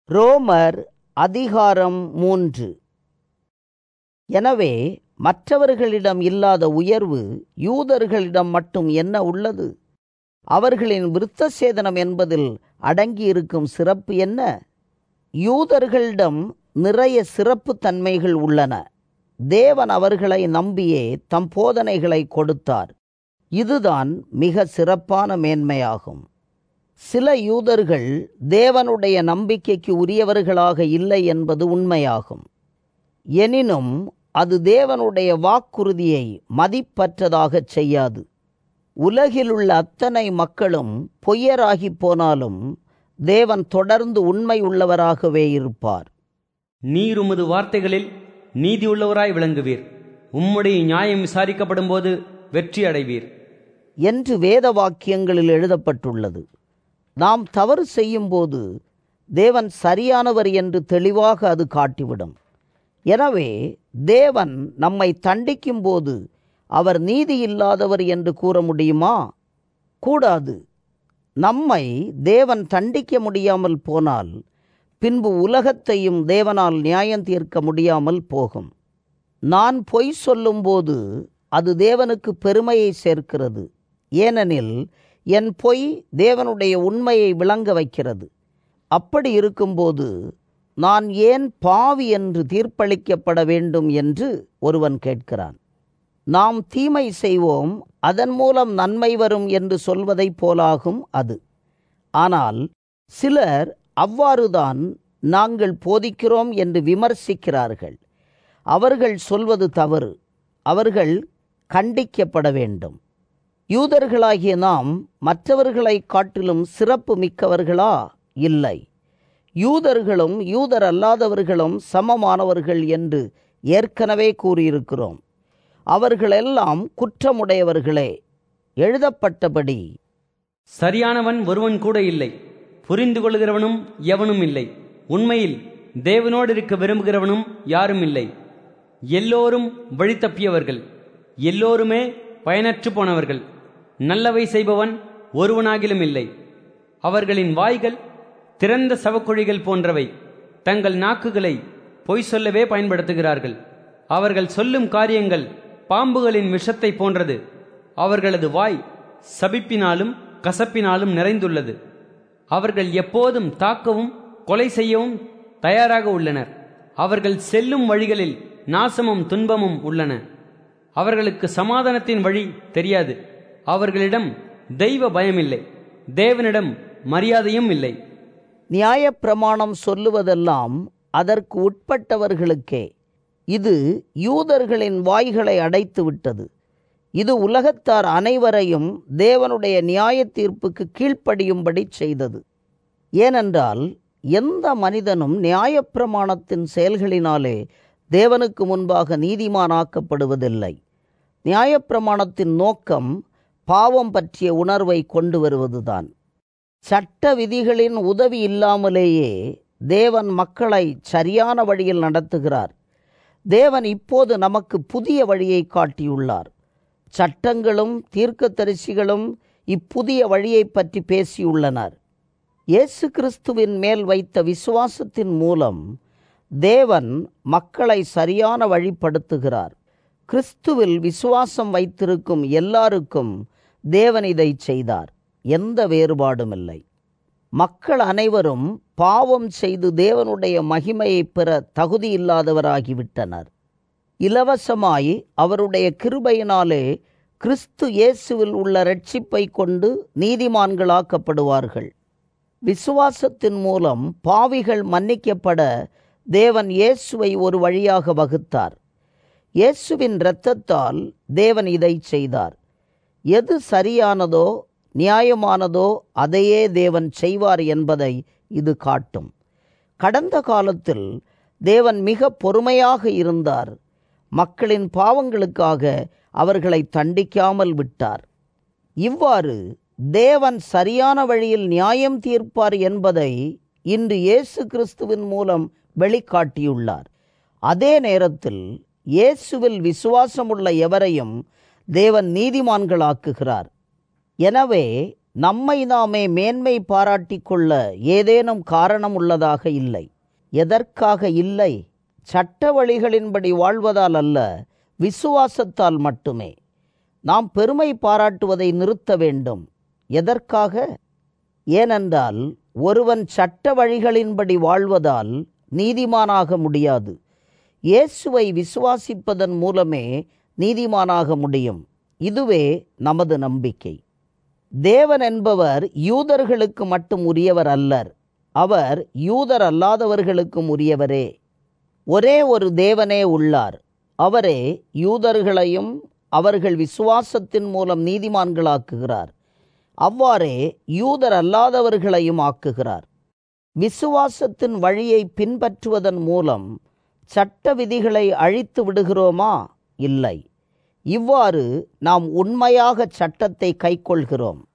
ரோமர் அதிகாரம் மூன்று எனவே மற்றவர்களிடம் இல்லாத உயர்வு யூதர்களிடம் மட்டும் என்ன உள்ளது அவர்களின் விருத்த சேதனம் என்பதில் அடங்கியிருக்கும் சிறப்பு என்ன யூதர்களிடம் நிறைய சிறப்பு தன்மைகள் உள்ளன தேவன் அவர்களை நம்பியே தம் போதனைகளை கொடுத்தார் இதுதான் மிக சிறப்பான மேன்மையாகும் சில யூதர்கள் தேவனுடைய நம்பிக்கைக்கு உரியவர்களாக இல்லை என்பது உண்மையாகும் எனினும் அது தேவனுடைய வாக்குறுதியை மதிப்பற்றதாகச் செய்யாது உலகிலுள்ள அத்தனை மக்களும் பொய்யராகி போனாலும் தேவன் தொடர்ந்து உண்மை உள்ளவராகவே இருப்பார் நீர் உமது வார்த்தைகளில் நீதியுள்ளவராய் விளங்குவீர் உம்முடைய நியாயம் விசாரிக்கப்படும் போது வெற்றி அடைவீர் என்று வேத வாக்கியங்களில் எழுதப்பட்டுள்ளது நாம் தவறு செய்யும்போது தேவன் சரியானவர் என்று தெளிவாக அது காட்டிவிடும் எனவே தேவன் நம்மை தண்டிக்கும் போது அவர் நீதி இல்லாதவர் என்று கூற முடியுமா கூடாது நம்மை தேவன் தண்டிக்க முடியாமல் போனால் பின்பு உலகத்தையும் தேவனால் நியாயம் தீர்க்க முடியாமல் போகும் நான் பொய் சொல்லும்போது அது தேவனுக்கு பெருமையை சேர்க்கிறது ஏனெனில் என் பொய் தேவனுடைய உண்மையை விளங்க வைக்கிறது அப்படி இருக்கும்போது நான் ஏன் பாவி என்று தீர்ப்பளிக்கப்பட வேண்டும் என்று ஒருவன் கேட்கிறான் நாம் தீமை செய்வோம் அதன் மூலம் நன்மை வரும் என்று சொல்வதைப் போலாகும் அது ஆனால் சிலர் அவ்வாறுதான் நாங்கள் போதிக்கிறோம் என்று விமர்சிக்கிறார்கள் அவர்கள் சொல்வது தவறு அவர்கள் கண்டிக்கப்பட வேண்டும் யூதர்களாகிய நாம் மற்றவர்களை காட்டிலும் சிறப்பு மிக்கவர்களா இல்லை யூதர்களும் யூதர் அல்லாதவர்களும் சமமானவர்கள் என்று ஏற்கனவே கூறியிருக்கிறோம் அவர்களெல்லாம் குற்றமுடையவர்களே எழுதப்பட்டபடி சரியானவன் ஒருவன் கூட இல்லை புரிந்து கொள்கிறவனும் எவனும் இல்லை உண்மையில் தேவனோடு இருக்க விரும்புகிறவனும் யாரும் இல்லை எல்லோரும் வழி தப்பியவர்கள் எல்லோருமே பயனற்று போனவர்கள் நல்லவை செய்பவன் ஒருவனாகிலும் இல்லை அவர்களின் வாய்கள் திறந்த சவக்குழிகள் போன்றவை தங்கள் நாக்குகளை பொய் சொல்லவே பயன்படுத்துகிறார்கள் அவர்கள் சொல்லும் காரியங்கள் பாம்புகளின் விஷத்தை போன்றது அவர்களது வாய் சபிப்பினாலும் கசப்பினாலும் நிறைந்துள்ளது அவர்கள் எப்போதும் தாக்கவும் கொலை செய்யவும் தயாராக உள்ளனர் அவர்கள் செல்லும் வழிகளில் நாசமும் துன்பமும் உள்ளன அவர்களுக்கு சமாதானத்தின் வழி தெரியாது அவர்களிடம் தெய்வ பயமில்லை தேவனிடம் மரியாதையும் இல்லை நியாயப்பிரமாணம் சொல்லுவதெல்லாம் அதற்கு உட்பட்டவர்களுக்கே இது யூதர்களின் வாய்களை அடைத்து விட்டது இது உலகத்தார் அனைவரையும் தேவனுடைய நியாய தீர்ப்புக்கு கீழ்ப்படியும்படி செய்தது ஏனென்றால் எந்த மனிதனும் நியாயப்பிரமாணத்தின் செயல்களினாலே தேவனுக்கு முன்பாக நீதிமானாக்கப்படுவதில்லை நியாயப்பிரமாணத்தின் நோக்கம் பாவம் பற்றிய உணர்வை கொண்டு வருவதுதான் சட்ட விதிகளின் உதவி இல்லாமலேயே தேவன் மக்களை சரியான வழியில் நடத்துகிறார் தேவன் இப்போது நமக்கு புதிய வழியை காட்டியுள்ளார் சட்டங்களும் தீர்க்கதரிசிகளும் இப்புதிய வழியை பற்றி பேசியுள்ளனர் இயேசு கிறிஸ்துவின் மேல் வைத்த விசுவாசத்தின் மூலம் தேவன் மக்களை சரியான வழிப்படுத்துகிறார் கிறிஸ்துவில் விசுவாசம் வைத்திருக்கும் எல்லாருக்கும் தேவன் இதை செய்தார் எந்த வேறுபாடும் இல்லை மக்கள் அனைவரும் பாவம் செய்து தேவனுடைய மகிமையை பெற தகுதியில்லாதவராகிவிட்டனர் இலவசமாய் அவருடைய கிருபையினாலே கிறிஸ்து இயேசுவில் உள்ள ரட்சிப்பை கொண்டு நீதிமான்களாக்கப்படுவார்கள் விசுவாசத்தின் மூலம் பாவிகள் மன்னிக்கப்பட தேவன் இயேசுவை ஒரு வழியாக வகுத்தார் இயேசுவின் இரத்தத்தால் தேவன் இதை செய்தார் எது சரியானதோ நியாயமானதோ அதையே தேவன் செய்வார் என்பதை இது காட்டும் கடந்த காலத்தில் தேவன் மிக பொறுமையாக இருந்தார் மக்களின் பாவங்களுக்காக அவர்களை தண்டிக்காமல் விட்டார் இவ்வாறு தேவன் சரியான வழியில் நியாயம் தீர்ப்பார் என்பதை இன்று இயேசு கிறிஸ்துவின் மூலம் வெளிக்காட்டியுள்ளார் அதே நேரத்தில் இயேசுவில் விசுவாசமுள்ள எவரையும் தேவன் நீதிமான்களாக்குகிறார் எனவே நம்மை நாமே மேன்மை பாராட்டிக் கொள்ள ஏதேனும் காரணம் உள்ளதாக இல்லை எதற்காக இல்லை சட்ட வழிகளின்படி வாழ்வதால் அல்ல விசுவாசத்தால் மட்டுமே நாம் பெருமை பாராட்டுவதை நிறுத்த வேண்டும் எதற்காக ஏனென்றால் ஒருவன் சட்ட வழிகளின்படி வாழ்வதால் நீதிமானாக முடியாது இயேசுவை விசுவாசிப்பதன் மூலமே நீதிமானாக முடியும் இதுவே நமது நம்பிக்கை தேவன் என்பவர் யூதர்களுக்கு மட்டும் உரியவர் அல்லர் அவர் யூதர் அல்லாதவர்களுக்கும் உரியவரே ஒரே ஒரு தேவனே உள்ளார் அவரே யூதர்களையும் அவர்கள் விசுவாசத்தின் மூலம் நீதிமான்களாக்குகிறார் அவ்வாறே யூதர் அல்லாதவர்களையும் ஆக்குகிறார் விசுவாசத்தின் வழியை பின்பற்றுவதன் மூலம் சட்ட விதிகளை அழித்து விடுகிறோமா இல்லை இவ்வாறு நாம் உண்மையாக சட்டத்தை கைக்கொள்கிறோம்